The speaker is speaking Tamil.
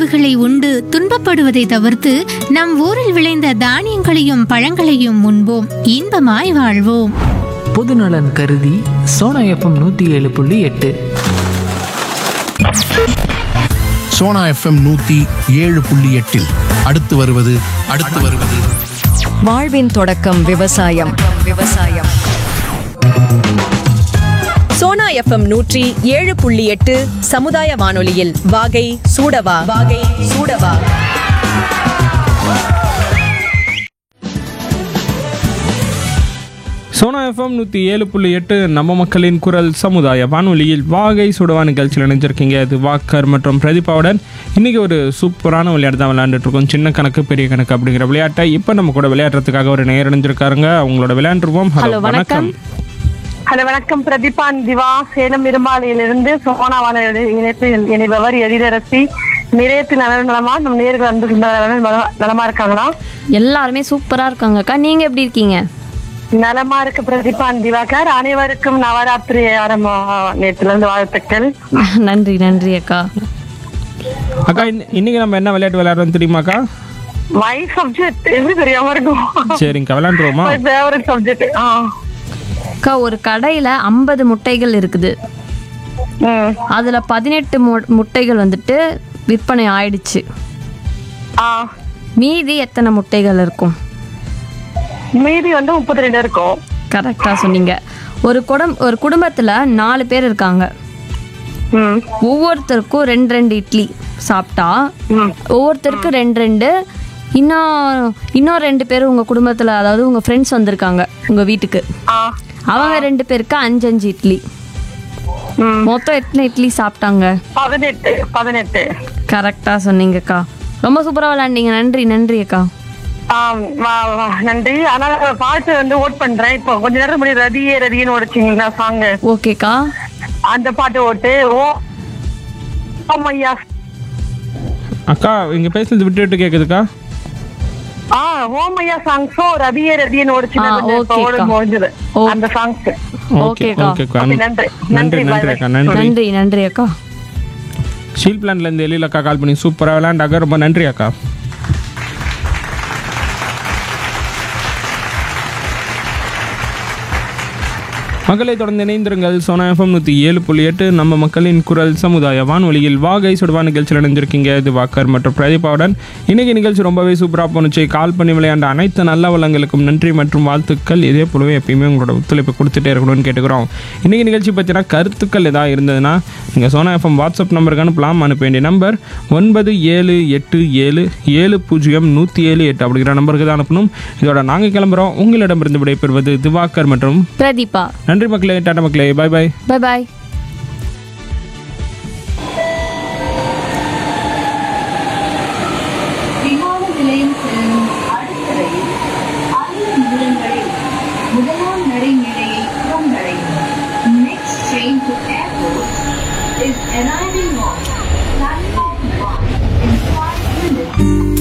உணவுகளை உண்டு துன்பப்படுவதை தவிர்த்து நம் ஊரில் விளைந்த தானியங்களையும் பழங்களையும் உண்போம் இன்பமாய் வாழ்வோம் பொதுநலன் கருதி சோனா எஃப்எம் நூற்றி ஏழு புள்ளி எட்டு சோனா எஃப்எம் நூத்தி ஏழு புள்ளி எட்டில் அடுத்து வருவது அடுத்து வருவது வாழ்வின் தொடக்கம் விவசாயம் விவசாயம் சோனா எஃப்எம் நூற்றி ஏழு புள்ளி எட்டு சமுதாய வானொலியில் வாகை சூடவா வாகை சூடவா சோனா எஃப்எம் நூற்றி ஏழு புள்ளி எட்டு நம்ம மக்களின் குரல் சமுதாய வானொலியில் வாகை சுடவா நிகழ்ச்சியில் இணைஞ்சிருக்கீங்க இது வாக்கர் மற்றும் பிரதீபாவுடன் இன்றைக்கி ஒரு சூப்பரான விளையாட்டு தான் விளையாண்டுட்டு இருக்கோம் சின்ன கணக்கு பெரிய கணக்கு அப்படிங்கிற விளையாட்டை இப்போ நம்ம கூட விளையாடுறதுக்காக ஒரு நேர் இணைஞ்சிருக்காருங்க அவங்களோட விளையாண்டுருவோம் ஹலோ வணக்கம் ஹலோ வணக்கம் பிரதீபான் திவா சேலம் இருமாலையிலிருந்து சோனாவான இணைப்பு இணைபவர் எழிலரசி நிறையத்து நல நலமா நம் நேர்கள் வந்து நல- நலமா இருக்காங்களா எல்லாருமே சூப்பரா இருக்காங்கக்கா நீங்க எப்படி இருக்கீங்க நலமா இருக்கு பிரதீபான் திவாகர் அனைவருக்கும் நவராத்திரி ஆரம்ப நேரத்துல இருந்து வாழ்த்துக்கள் நன்றி நன்றி அக்கா அக்கா இன்ன- இன்னைக்கு நம்ம என்ன விளையாட்டு விளையாடுறோம் தெரியுமாக்கா மை சப்ஜெக்ட் எப்படி தெரியாம இருக்கும் சரிங்கக்கா விளையாண்டுருவோமா ஃபேவரட் சப்ஜெக்ட் ஆ அக்கா ஒரு கடையில ஐம்பது முட்டைகள் இருக்குது ம் அதுல பதினெட்டு மு- முட்டைகள் வந்துட்டு விற்பனை ஆயிடுச்சு ஆ மீதி எத்தனை முட்டைகள் இருக்கும் மீதி வந்து முப்பத்தி ரெண்டு இருக்கும் கரெக்டா சொன்னீங்க ஒரு குடம் ஒரு குடும்பத்துல நாலு பேர் இருக்காங்க ம் ஒவ்வொருத்தருக்கும் ரெண்டு ரெண்டு இட்லி சாப்பிட்டா ம் ஒவ்வொருத்தருக்கும் ரெண்டு ரெண்டு இன்னும் இன்னும் ரெண்டு பேர் உங்க குடும்பத்துல அதாவது உங்க ஃப்ரெண்ட்ஸ் வந்திருக்காங்க உங்க வீட்டுக்கு ஆ அவங்க ரெண்டு பேருக்கு அஞ்சு அஞ்சு இட்லி ம் மொத்தம் எத்தனை இட்லி சாப்பிட்டாங்க பதினெட்டு பதினெட்டு கரெக்டா சொன்னீங்கக்கா ரொம்ப சூப்பரா விளையாண்டீங்க நன்றி நன்றி அக்கா ஆம், வா- வா, நன்றி அதனால பாட்டு வந்து ஓட் பண்றேன் இப்போ கொஞ்ச நேரம் முன்னாடி ரதியே ரதின்னு ஓடிச்சிங்களா சாங் ஓகேக்கா அந்த பாட்டு ஓட்டு ஓ ஐயா அக்கா இங்கே பேசுறது விட்டு விட்டு கேட்குதுக்கா ஆ ஓமையா சாங்ஸும் ரதியே ரதின்னு ஓடிச்சுன்னா ஆ, கொஞ்சம் இப்போ ஓகேக்கா. ஓட முடிஞ்சது ஓ. அந்த சாங்ஸ் ஓகே ஓகேக்கா. ஓகேக்கா ஓகே, நன்றி. நன்றி நன்றி, நன்றி bye, அக்கா நன்றி நன்றி நன்றி அக்கா ஸ்டீல் பிளான்லேருந்து எழில் அக்கா கால் பண்ணி சூப்பராக விளையாண்டாக்கா ரொம்ப நன்றி அக்கா மக்களை தொடர்ந்து இணைந்திருங்கள் சோனா எஃப்எம் நூற்றி ஏழு புள்ளி எட்டு நம்ம மக்களின் குரல் சமுதாய வானொலியில் வாகை சுடுவா நிகழ்ச்சியில் இணைஞ்சிருக்கீங்க இது வாக்கர் மற்றும் பிரதீபாவுடன் இன்னைக்கு நிகழ்ச்சி ரொம்பவே சூப்பராக போணுச்சு கால் பண்ணி விளையாண்ட அனைத்து நல்ல வளங்களுக்கும் நன்றி மற்றும் வாழ்த்துக்கள் இதே போலவே எப்பயுமே உங்களோட ஒத்துழைப்பு கொடுத்துட்டே இருக்கணும்னு கேட்டுக்கிறோம் இன்னைக்கு நிகழ்ச்சி பற்றின கருத்துக்கள் ஏதாவது இருந்ததுன்னா நீங்கள் சோனா எஃப்எம் வாட்ஸ்அப் நம்பருக்கு அனுப்பலாம் அனுப்ப வேண்டிய நம்பர் ஒன்பது ஏழு எட்டு ஏழு ஏழு பூஜ்ஜியம் நூற்றி ஏழு எட்டு அப்படிங்கிற நம்பருக்கு தான் அனுப்பணும் இதோட நாங்கள் கிளம்புறோம் உங்களிடமிருந்து விடைபெறுவது திவாகர் மற்றும் பிரதீபா நன்றி மக்களே டாடா மக்களே பாய் பாய் பை பாய்